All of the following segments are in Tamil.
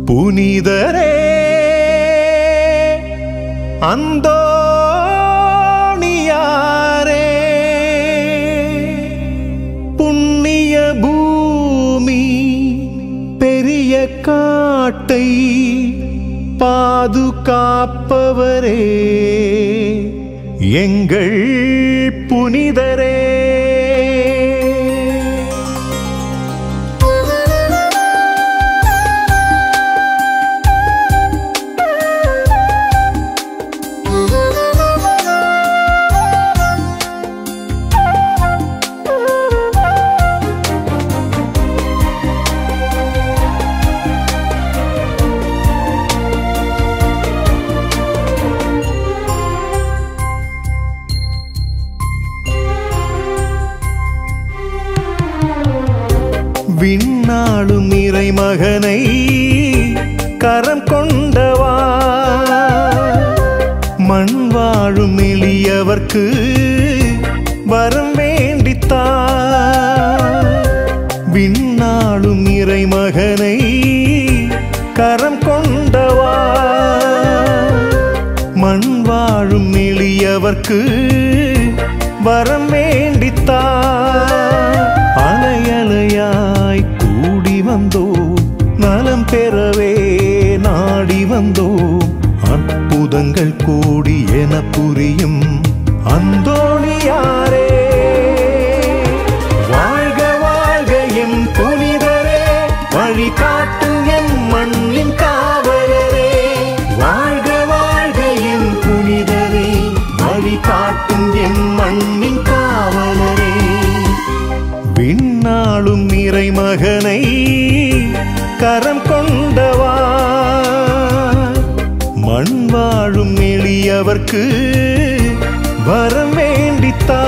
புனிதரே அந்தோணியாரே புண்ணிய பூமி பெரிய காட்டை பாதுகாப்பவரே எங்கள் புனிதரே விண்ணாளும் இறைமகனை கரம் கொண்டவா மண் வாழும் எளியவர்க்கு வரம் வேண்டித்தா விண்ணாளும் இறைமகனை கரம் கொண்டவா மண் வாழும் எளியவர்க்கு வரம் வேண்டித்தா அலையலையாய் கூடி வந்தோ நலம் பெறவே நாடி வந்தோ அற்புதங்கள் கூடி என புரியும் அந்தோணியாரே வாழ்க வாழ்க என் புனிதரே வழி காட்டும் என் மண்ணின் காவலரே வாழ்க வாழ்க என் புனிதரே வழி காட்டும் என் மண்ணின் காவலரே விண்ணாளும் இறைமகனை கரம் கொண்டவா மண் வாழும் எளியவர்க்கு வரம் வேண்டித்தா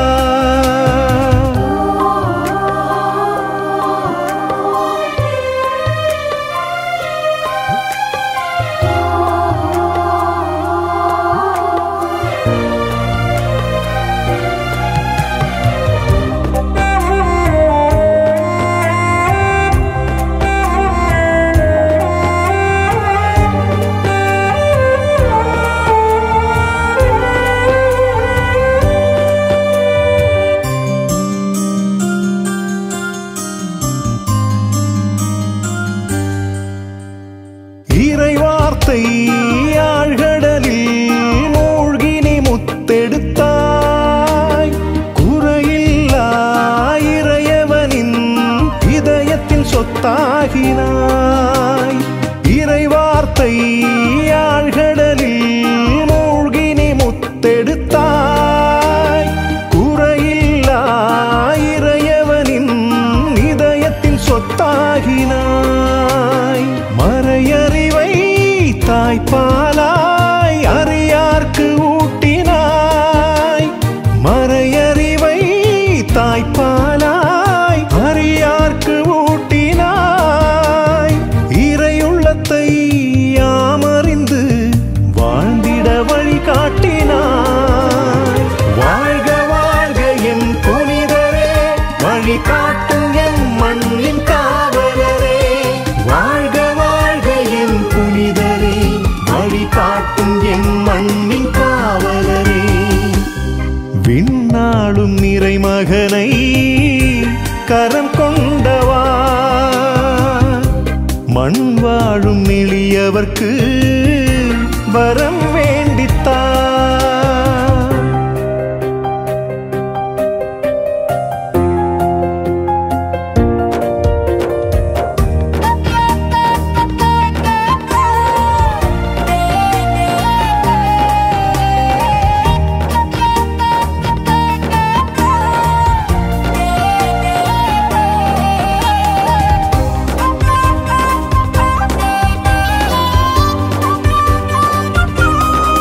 இறைவார்த்தை ஆழ்கடலில் மூழ்கினி முத்தெடுத்தாய் குறையில்லா இறையவனின் இதயத்தில் சொத்தாகினாய் இறைவார்த்தை ஆழ்கடலில் மூழ்கினி முத்தெடுத்தாய் குறையில்லா இறையவனின் இதயத்தில் சொத்தாகினாய் மறையறிவை தாய்ப்பாலாய் அறியார்க்கு ஊட்டினாய் மறையறிவை தாய்ப்பாலாய் அறியார்க்கு ஊட்டினாய் இறையுள்ளத்தை யாமறிந்து வாழ்ந்திட வழி காட்டினாய் வாழ்க வாழ்க என் புனிதரே வழி காட்டும் என் மண்ணின் காவலரே வாழ்க வாழ்க என் புனிதரே வழி காட்டும் என் மண்ணின் காவலரே விண்ணாளும் இறைமகனை கரம் கொண்டவா மண் வாழும் எளியவர்க்கு வரம் வேண்டித்தா Thank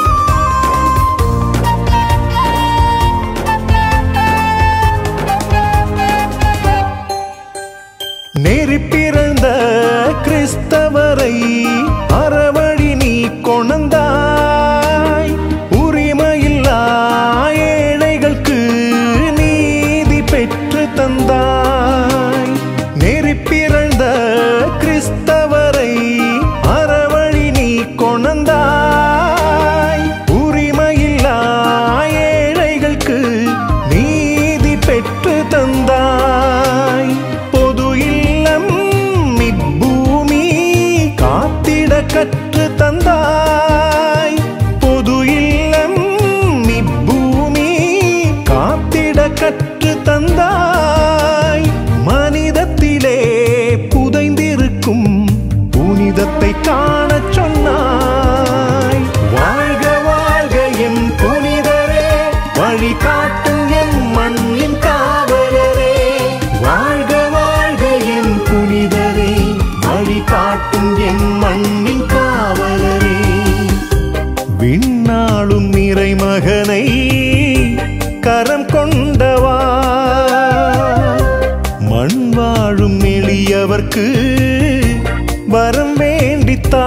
வரம் வேண்டித்தா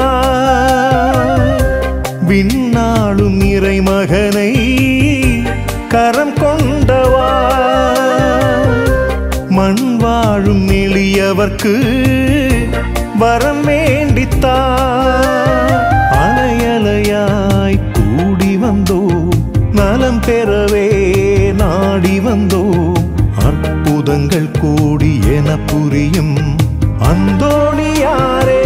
விண்ணாளும் இறைமகனை கரம் கொண்டவா மண் வாழும் எளியவர்க்கு வரம் வேண்டித்தா அலையலையாய் கூடி வந்தோம் நலம் பெறவே நாடி வந்தோம் அற்புதங்கள் கூடி என புரியும் அந்தோணியாரே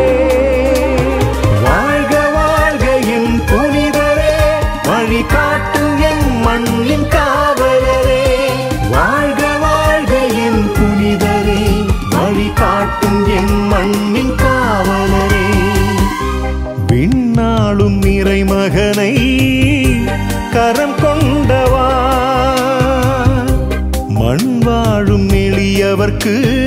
வாழ்க வாழ்க என் புனிதரே வழி காட்டும் என் மண்ணின் காவலரே வாழ்க வாழ்க என் புனிதரே வழி காட்டும் என் மண்ணின் காவலரே விண்ணாளும் இறைமகனை கரம் கொண்டவா மண் வாழும் எளியவர்க்கு